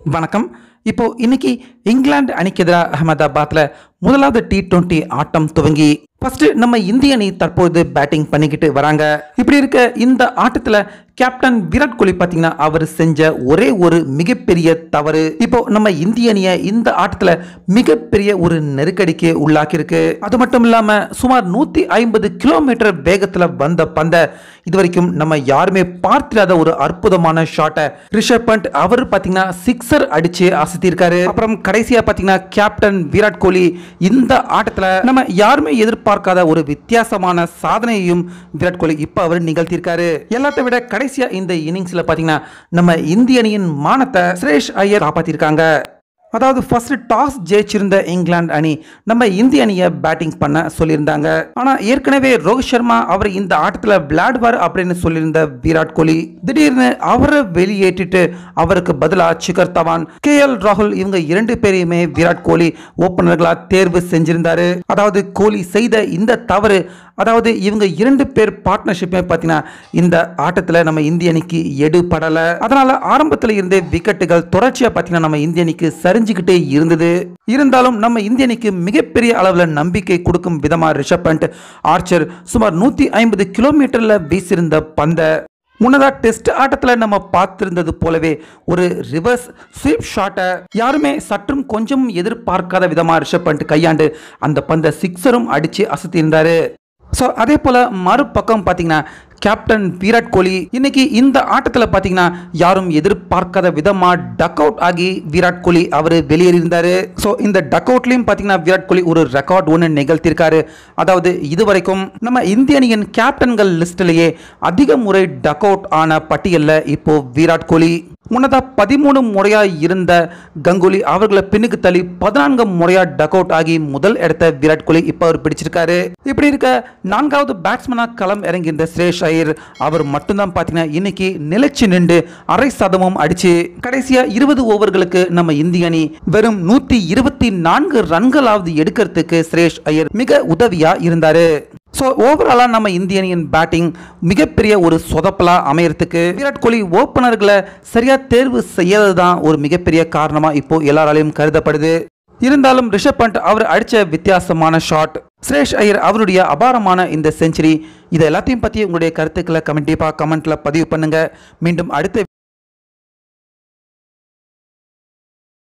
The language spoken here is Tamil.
வணக்கம் இப்போ இன்னைக்கு இங்கிலாந்து அணிக்கு எதிராக அகமதாபாத்ல முதலாவது டி டுவெண்ட்டி ஆட்டம் துவங்கி ஃபர்ஸ்ட் நம்ம இந்திய அணி தற்போது பேட்டிங் பண்ணிக்கிட்டு வராங்க இப்படி இருக்க இந்த ஆட்டத்துல கேப்டன் விராட் கோலி பாத்தீங்கன்னா அவர் செஞ்ச ஒரே ஒரு மிகப்பெரிய தவறு இப்போ நம்ம இந்திய அணியை இந்த ஆட்டத்துல மிகப்பெரிய ஒரு நெருக்கடிக்கு உள்ளாக்கியிருக்கு அது மட்டும் இல்லாம சுமார் நூத்தி ஐம்பது கிலோமீட்டர் வேகத்துல வந்த பந்த இதுவரைக்கும் நம்ம யாருமே பார்த்திராத ஒரு அற்புதமான ஷாட்டை ரிஷப் பண்ட் அவர் பாத்தீங்கன்னா சிக்ஸர் அடிச்சு அசத்திருக்காரு அப்புறம் கடைசியா பாத்தீங்கன்னா கேப்டன் விராட் கோலி இந்த ஆட்டத்துல நம்ம யாருமே எதிர்பார்க்காத ஒரு வித்தியாசமான சாதனையையும் விராட் கோலி இப்ப அவர் நிகழ்த்தியிருக்காரு எல்லாத்தை விட கடைசியா இந்த இன்னிங்ஸ்ல பாத்தீங்கன்னா நம்ம இந்திய அணியின் மானத்தை சுரேஷ் ஐயர் காப்பாத்திருக்காங்க அதாவது ஃபர்ஸ்ட் டாஸ் ஜெயிச்சிருந்த இங்கிலாந்து அணி நம்ம இந்திய அணியை பேட்டிங் பண்ண சொல்லியிருந்தாங்க ஆனா ஏற்கனவே ரோஹித் சர்மா அவர் இந்த ஆட்டத்துல விளையாடுவார் அப்படின்னு சொல்லியிருந்த விராட் கோலி திடீர்னு அவரை வெளியேற்றிட்டு அவருக்கு பதிலா சிகர் தவான் கே எல் ராகுல் இவங்க இரண்டு பேரையுமே விராட் கோலி ஓப்பனர்களா தேர்வு செஞ்சிருந்தாரு அதாவது கோலி செய்த இந்த தவறு அதாவது இவங்க இரண்டு பேர் பார்ட்னர்ஷிப்பே பார்த்தீங்கன்னா இந்த ஆட்டத்தில் நம்ம இந்திய அணிக்கு எடுபடலை அதனால ஆரம்பத்தில் இருந்தே விக்கெட்டுகள் தொடர்ச்சியாக பார்த்தீங்கன்னா நம்ம இந்திய அணிக்கு சரிஞ்சுக்கிட்டே இருந்தது இருந்தாலும் நம்ம இந்திய அணிக்கு மிகப்பெரிய அளவில் நம்பிக்கை கொடுக்கும் விதமாக ரிஷப் பண்ட் ஆர்ச்சர் சுமார் நூற்றி ஐம்பது கிலோமீட்டரில் வீசியிருந்த பந்தை முன்னதா டெஸ்ட் ஆட்டத்தில் நம்ம பார்த்திருந்தது போலவே ஒரு ரிவர்ஸ் ஸ்வீப் ஷாட்டை யாருமே சற்றும் கொஞ்சம் எதிர்பார்க்காத விதமாக ரிஷப் பண்ட் கையாண்டு அந்த பந்தை சிக்ஸரும் அடித்து அசத்தியிருந்தாரு ஸோ அதே போல் மறுபக்கம் பார்த்தீங்கன்னா கேப்டன் விராட் கோலி இன்னைக்கு இந்த ஆட்டத்தில் பார்த்தீங்கன்னா யாரும் எதிர்பார்க்காத விதமாக டக் அவுட் ஆகி விராட் கோலி அவர் வெளியேறியிருந்தாரு ஸோ இந்த டக் அவுட்லையும் பார்த்தீங்கன்னா விராட் கோலி ஒரு ரெக்கார்ட் ஒன்று நிகழ்த்தியிருக்காரு அதாவது இதுவரைக்கும் நம்ம இந்திய அணியின் கேப்டன்கள் லிஸ்டிலேயே அதிக முறை டக் அவுட் ஆன பட்டியலில் இப்போ விராட் கோலி முன்னதா பதிமூணு முறையா இருந்த கங்குலி அவர்களை பின்னுக்கு தள்ளி பதினான்கு முறையா டக் அவுட் ஆகி முதல் இடத்த விராட் கோலி இப்போ அவர் பிடிச்சிருக்காரு இப்படி இருக்க நான்காவது பேட்ஸ்மேனா களம் இறங்கியிருந்த சுரேஷ் ஐயர் அவர் மட்டும்தான் பார்த்தீங்கன்னா இன்னைக்கு நிலைச்சு நின்று அரை சதமும் அடிச்சு கடைசியா இருபது ஓவர்களுக்கு நம்ம இந்திய அணி வெறும் நூத்தி இருபத்தி நான்கு ரன்களாவது எடுக்கிறதுக்கு சுரேஷ் ஐயர் மிக உதவியா இருந்தாரு ஸோ ஓவராலாக நம்ம இந்திய அணியின் பேட்டிங் மிகப்பெரிய ஒரு சொதப்பலாக அமையறதுக்கு விராட் கோலி ஓப்பனர்களை சரியாக தேர்வு செய்யாதது தான் ஒரு மிகப்பெரிய காரணமாக இப்போ எல்லாராலையும் கருதப்படுது இருந்தாலும் ரிஷப் பண்ட் அவர் அடித்த வித்தியாசமான ஷாட் சுரேஷ் ஐயர் அவருடைய அபாரமான இந்த செஞ்சுரி இது எல்லாத்தையும் பற்றி உங்களுடைய கருத்துக்களை கமெண்டிப்பாக கமெண்ட்டில் பதிவு பண்ணுங்க மீண்டும் அடுத்த